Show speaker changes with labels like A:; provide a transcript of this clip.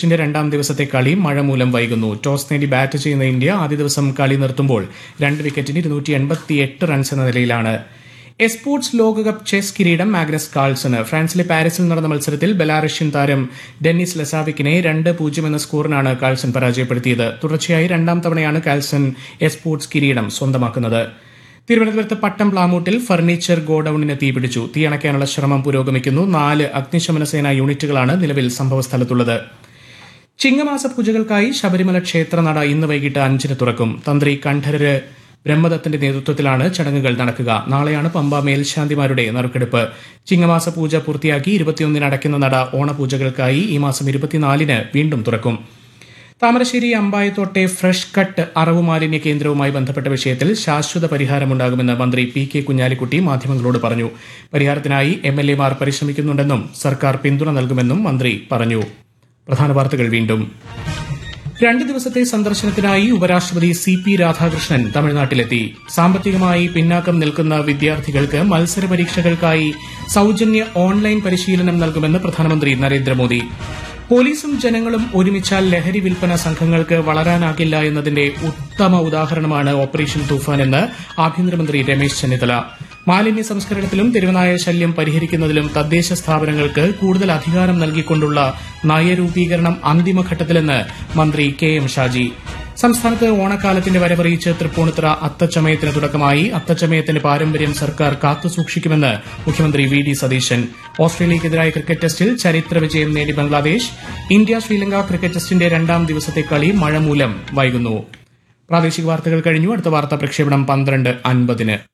A: ടെസ്റ്റിന്റെ രണ്ടാം ദിവസത്തെ കളി മഴ മൂലം വൈകുന്നു ടോസ് നേടി ബാറ്റ് ചെയ്യുന്ന ഇന്ത്യ ആദ്യ ദിവസം കളി നിർത്തുമ്പോൾ രണ്ട് വിക്കറ്റിന് ഇരുന്നൂറ്റി എൺപത്തിയെട്ട് റൺസ് എന്ന നിലയിലാണ് എസ്പോർട്സ് ലോകകപ്പ് ചെസ് കിരീടം മാഗ്നസ് കാൾസന് ഫ്രാൻസിലെ പാരീസിൽ നടന്ന മത്സരത്തിൽ ബെലാറഷ്യൻ താരം ഡെന്നിസ് ലസാവിക്കിനെ രണ്ട് പൂജ്യം എന്ന സ്കോറിനാണ് കാൾസൺ പരാജയപ്പെടുത്തിയത് തുടർച്ചയായി രണ്ടാം തവണയാണ് കാൾസൺ എസ്പോർട്സ് കിരീടം സ്വന്തമാക്കുന്നത് തിരുവനന്തപുരത്ത് പട്ടം പ്ലാമൂട്ടിൽ ഫർണിച്ചർ ഗോഡൌണിന് തീപിടിച്ചു തീയണയ്ക്കാനുള്ള ശ്രമം പുരോഗമിക്കുന്നു നാല് അഗ്നിശമന സേനാ യൂണിറ്റുകളാണ് നിലവിൽ സംഭവസ്ഥലത്തുള്ളത് ചിങ്ങമാസ പൂജകൾക്കായി ശബരിമല ക്ഷേത്രനട ഇന്ന് വൈകിട്ട് അഞ്ചിന് തുറക്കും തന്ത്രി കണ്ഠരര് ബ്രഹ്മദത്തിന്റെ നേതൃത്വത്തിലാണ് ചടങ്ങുകൾ നടക്കുക നാളെയാണ് പമ്പ മേൽശാന്തിമാരുടെ നറുക്കെടുപ്പ് ചിങ്ങമാസ പൂജ പൂർത്തിയാക്കി ഇരുപത്തിയൊന്നിന് അടയ്ക്കുന്ന നട ഓണപൂജകൾക്കായി ഈ മാസം ഇരുപത്തിനാലിന് വീണ്ടും തുറക്കും താമരശ്ശേരി അമ്പായത്തോട്ടെ ഫ്രഷ് കട്ട് അറവു മാലിന്യ കേന്ദ്രവുമായി ബന്ധപ്പെട്ട വിഷയത്തിൽ ശാശ്വത പരിഹാരമുണ്ടാകുമെന്ന് മന്ത്രി പി കെ കുഞ്ഞാലിക്കുട്ടി മാധ്യമങ്ങളോട് പറഞ്ഞു പരിഹാരത്തിനായി എം എൽ എമാർ പരിശ്രമിക്കുന്നുണ്ടെന്നും സർക്കാർ പിന്തുണ നൽകുമെന്നും മന്ത്രി പറഞ്ഞു പ്രധാന വാർത്തകൾ വീണ്ടും രണ്ട് ദിവസത്തെ സന്ദർശനത്തിനായി ഉപരാഷ്ട്രപതി സി പി രാധാകൃഷ്ണൻ തമിഴ്നാട്ടിലെത്തി സാമ്പത്തികമായി പിന്നാക്കം നിൽക്കുന്ന വിദ്യാർത്ഥികൾക്ക് മത്സര പരീക്ഷകൾക്കായി സൌജന്യ ഓൺലൈൻ പരിശീലനം നൽകുമെന്ന് പ്രധാനമന്ത്രി നരേന്ദ്രമോദി പോലീസും ജനങ്ങളും ഒരുമിച്ചാൽ ലഹരി വിൽപ്പന സംഘങ്ങൾക്ക് വളരാനാകില്ല എന്നതിന്റെ ഉത്തമ ഉദാഹരണമാണ് ഓപ്പറേഷൻ തൂഫാൻ എന്ന് ആഭ്യന്തരമന്ത്രി രമേശ് ചെന്നിത്തല മാലിന്യ സംസ്കരണത്തിലും തെരുവനായ ശല്യം പരിഹരിക്കുന്നതിലും തദ്ദേശ സ്ഥാപനങ്ങൾക്ക് കൂടുതൽ അധികാരം നൽകിക്കൊണ്ടുള്ള നയരൂപീകരണം അന്തിമഘട്ടത്തിലെന്ന് മന്ത്രി കെ എം ഷാജി സംസ്ഥാനത്ത് ഓണക്കാലത്തിന്റെ വരവറിയിച്ച് തൃപ്പൂണിത്തുറ അത്തച്ചമയത്തിന് തുടക്കമായി അത്തച്ചമയത്തിന്റെ പാരമ്പര്യം സർക്കാർ കാത്തുസൂക്ഷിക്കുമെന്ന് മുഖ്യമന്ത്രി വി ഡി സതീശൻ ഓസ്ട്രേലിയക്കെതിരായ ക്രിക്കറ്റ് ടെസ്റ്റിൽ ചരിത്ര വിജയം നേടി ബംഗ്ലാദേശ് ഇന്ത്യ ശ്രീലങ്ക ക്രിക്കറ്റ് ടെസ്റ്റിന്റെ രണ്ടാം ദിവസത്തെ കളി മഴ മൂലം വൈകുന്നു പ്രാദേശിക വാർത്തകൾ കഴിഞ്ഞു അടുത്ത വാർത്താ പ്രക്ഷേപണം പന്ത്രണ്ട് അൻപതിന്